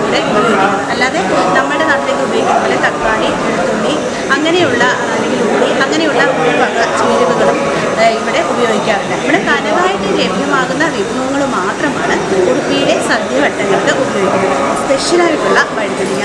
ഇവിടെ ഉപയോഗിക്കുന്നത് അല്ലാതെ നമ്മുടെ നാട്ടിലേക്ക് ഉപയോഗിക്കുന്ന പോലെ തക്കാളി വെളുത്തുള്ളി അങ്ങനെയുള്ള അല്ലെങ്കിൽ ഉള്ളി അങ്ങനെയുള്ള ഒരു വക ചേരുവകളും ഏഹ്, ഇവിടെ ഉപയോഗിക്കാറില്ല ഇവിടെ കനവായിട്ട് ലഭ്യമാകുന്ന വിഭവങ്ങൾ മാത്രമാണ് ഉടുപ്പിയിലെ സദ്യവട്ടങ്ങൾക്ക് ഉപയോഗിക്കുന്നത് സ്പെഷ്യലായിട്ടുള്ള വഴുതനങ്ങ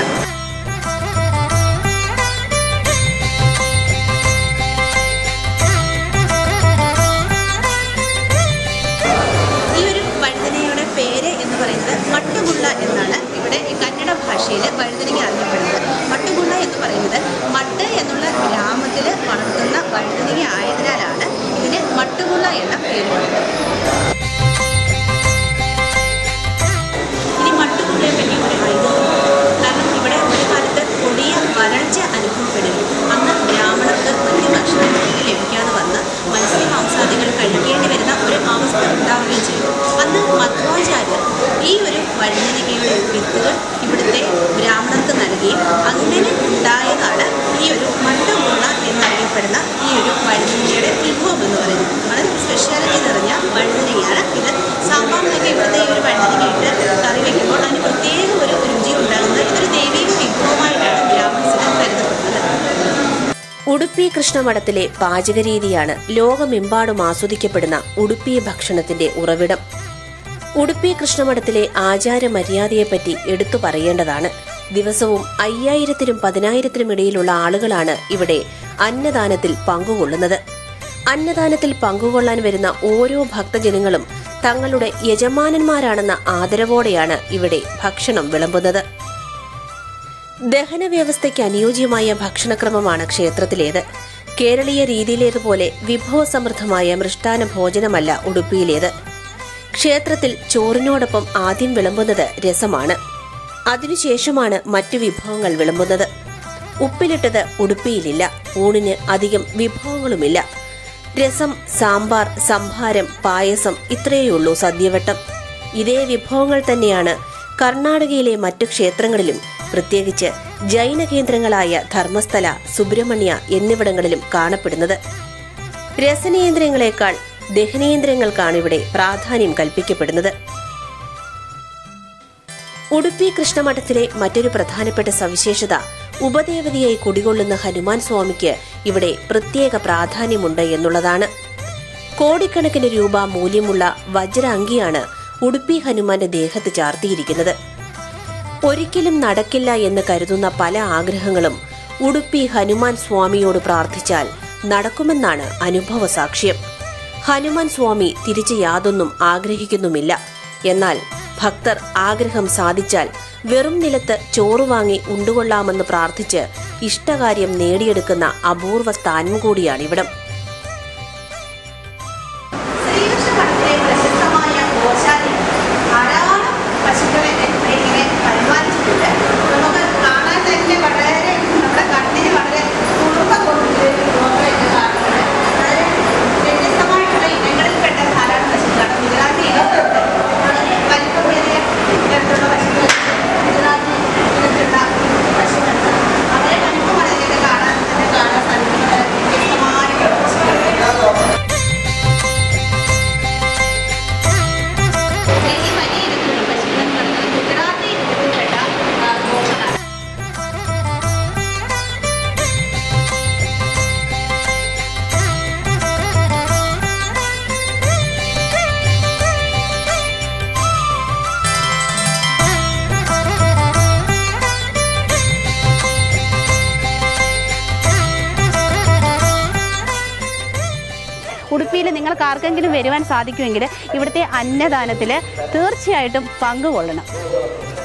ഈ ഒരു വഴുതനയുടെ പേര് എന്ന് പറയുന്നത് മട്ടുമുള്ള എന്നാണ് ഇവിടെ ഈ കന്നഡ ഭാഷയിൽ വഴുതനങ്ങ അറിയപ്പെടുന്നത് മട്ടുമുള്ള എന്ന് പറയുന്നത് മട്ട് എന്നുള്ള ഗ്രാമത്തിൽ വളർത്തുന്ന വഴുതനങ്ങ ആയതിനാലാണ് ഇതിന് മട്ടുമുള്ള എന്ന പേര് വന്നത് ഇനി മട്ടുമുള്ളയെ പറ്റി ഒരു ഐതിഹ്യം കാരണം ഇവിടെ ഒരു കാലത്ത് കൊടിയ വരൾച്ച അനുഭവപ്പെടുകയും അന്ന് ബ്രാഹ്മണർക്ക് മറ്റ് ഭക്ഷണങ്ങൾ ലഭിക്കാതെ വന്ന് മത്സ്യമാംസാദികൾ കഴിക്കേണ്ടി വരുന്ന ഒരു അവസ്ഥ ഉണ്ടാവുകയും ചെയ്തു അന്ന് മധ്വാചാര്യർ ഈ ഒരു വഴുതനങ്ങയുടെ വിത്തുകൾ ഇവിടുത്തെ ബ്രാഹ്മണർക്ക് നൽകുകയും അങ്ങനെ ഉണ്ടായതാണ് ഈ ഒരു മട്ടുമുള്ള എന്നറിയപ്പെടുന്ന ഈ ഒരു വഴുതനങ്ങയുടെ വിഭവം എന്ന് പറയുന്നത് വളരെ സ്പെഷ്യാലിറ്റി നിറഞ്ഞ വഴുതനങ്ങയാണ് ഇത് സാമ്പാറിനൊക്കെ ഇവിടുത്തെ ഈ ഒരു വഴുതനങ്ങ ഇട്ട് കറി വയ്ക്കുമ്പോൾ അതിന് പ്രത്യേക ഒരു രുചി ഉണ്ടാകുന്നത് ഇതൊരു ദൈവിക വിഭവമായിട്ടാണ് ഗ്രാമസിന് കരുതപ്പെടുന്നത് ഉടുപ്പി കൃഷ്ണമഠത്തിലെ പാചകരീതിയാണ് ലോകമെമ്പാടും ആസ്വദിക്കപ്പെടുന്ന ഉടുപ്പി ഭക്ഷണത്തിന്റെ ഉറവിടം ഉടുപ്പി കൃഷ്ണമഠത്തിലെ ആചാരമര്യാദയെപ്പറ്റി എടുത്തു പറയേണ്ടതാണ് ദിവസവും അയ്യായിരത്തിനും പതിനായിരത്തിനും ഇടയിലുള്ള ആളുകളാണ് ഇവിടെ അന്നദാനത്തിൽ പങ്കുകൊള്ളുന്നത് അന്നദാനത്തിൽ പങ്കുകൊള്ളാൻ വരുന്ന ഓരോ ഭക്തജനങ്ങളും തങ്ങളുടെ യജമാനന്മാരാണെന്ന ആദരവോടെയാണ് ഇവിടെ ഭക്ഷണം വിളമ്പുന്നത് ദഹന വ്യവസ്ഥയ്ക്ക് അനുയോജ്യമായ ഭക്ഷണക്രമമാണ് ക്ഷേത്രത്തിലേത് കേരളീയ രീതിയിലേതുപോലെ വിഭവസമൃദ്ധമായ മൃഷ്ടാന ഭോജനമല്ല ഉടുപ്പിയിലേത് ക്ഷേത്രത്തിൽ ചോറിനോടൊപ്പം ആദ്യം വിളമ്പുന്നത് രസമാണ് അതിനുശേഷമാണ് മറ്റു വിഭവങ്ങൾ വിളമ്പുന്നത് ഉപ്പിലിട്ടത് ഉടുപ്പിയിലില്ല ഊണിന് അധികം വിഭവങ്ങളുമില്ല രസം സാമ്പാർ സംഭാരം പായസം ഇത്രയേയുള്ളൂ സദ്യവട്ടം ഇതേ വിഭവങ്ങൾ തന്നെയാണ് കർണാടകയിലെ മറ്റു ക്ഷേത്രങ്ങളിലും പ്രത്യേകിച്ച് ജൈന കേന്ദ്രങ്ങളായ ധർമ്മസ്ഥല സുബ്രഹ്മണ്യ എന്നിവിടങ്ങളിലും കാണപ്പെടുന്നത് രസനേന്ദ്രങ്ങളെക്കാൾ ദഹനേന്ദ്രങ്ങൾക്കാണ് ഇവിടെ പ്രാധാന്യം കൽപ്പിക്കപ്പെടുന്നത് ഉടുപ്പി കൃഷ്ണമഠത്തിലെ മറ്റൊരു പ്രധാനപ്പെട്ട സവിശേഷത ഉപദേവതയായി കുടികൊള്ളുന്ന ഹനുമാൻ സ്വാമിക്ക് ഇവിടെ പ്രത്യേക പ്രാധാന്യമുണ്ട് എന്നുള്ളതാണ് കോടിക്കണക്കിന് രൂപ മൂല്യമുള്ള വജ്ര അങ്കിയാണ് ഉടുപ്പി ഹനുമാന്റെ ദേഹത്ത് ചാർത്തിയിരിക്കുന്നത് ഒരിക്കലും നടക്കില്ല എന്ന് കരുതുന്ന പല ആഗ്രഹങ്ങളും ഉടുപ്പി ഹനുമാൻ സ്വാമിയോട് പ്രാർത്ഥിച്ചാൽ നടക്കുമെന്നാണ് അനുഭവ സാക്ഷ്യം ഹനുമാൻ സ്വാമി തിരിച്ച് യാതൊന്നും ആഗ്രഹിക്കുന്നുമില്ല എന്നാൽ ഭക്തർ ആഗ്രഹം സാധിച്ചാൽ വെറും നിലത്ത് ചോറ് വാങ്ങി ഉണ്ടുകൊള്ളാമെന്ന് പ്രാർത്ഥിച്ച് ഇഷ്ടകാര്യം നേടിയെടുക്കുന്ന അപൂർവ സ്ഥാനം കൂടിയാണിവിടം ശ്രീകൃഷ്ണ മഠത്തിലെ പ്രശസ്തമായ ഗോശാലയിൽ ധാരാളം പശുക്കളെ ഇങ്ങനെ പരിപാലിച്ചിട്ടുണ്ട് നമുക്ക് കാണാൻ തന്നെ വളരെ നമ്മുടെ കണ്ണിന് വളരെ കുളിർമ കൊണ്ടിട്ട് ഗോത്രയൊക്കെ കാണുന്നത് വളരെ വ്യത്യസ്തമായിട്ടുള്ള ഇനങ്ങളിൽപ്പെട്ട ധാരാളം പശുക്കളാണ് ഗുജറാത്തി ഇനത്തിലുണ്ട് വളരെ വലിപ്പമേറിയ ഇനത്തിലുള്ള പശുക്കൾ ഗുജറാത്തി ഇനത്തിലുള്ള പശുക്കൾ വളരെ വലിപ്പമാണ് ഇതിനെ കാണാൻ തന്നെ കാണാൻ സാധിക്കുന്ന വ്യത്യസ്തമായിട്ടുള്ള പശുക്കൾ വലിയ വലിയ ഇനത്തിലുള്ള പശുക്കൾ എന്ന് പറയുന്നത് ഗുജറാത്തി ഇനത്തിൽപ്പെട്ട ആ, ഗോക്കളാണ് ഉടുപ്പിയിൽ നിങ്ങൾക്ക് ആർക്കെങ്കിലും വരുവാൻ സാധിക്കുമെങ്കിൽ ഇവിടുത്തെ അന്നദാനത്തിൽ തീർച്ചയായിട്ടും പങ്കുകൊള്ളണം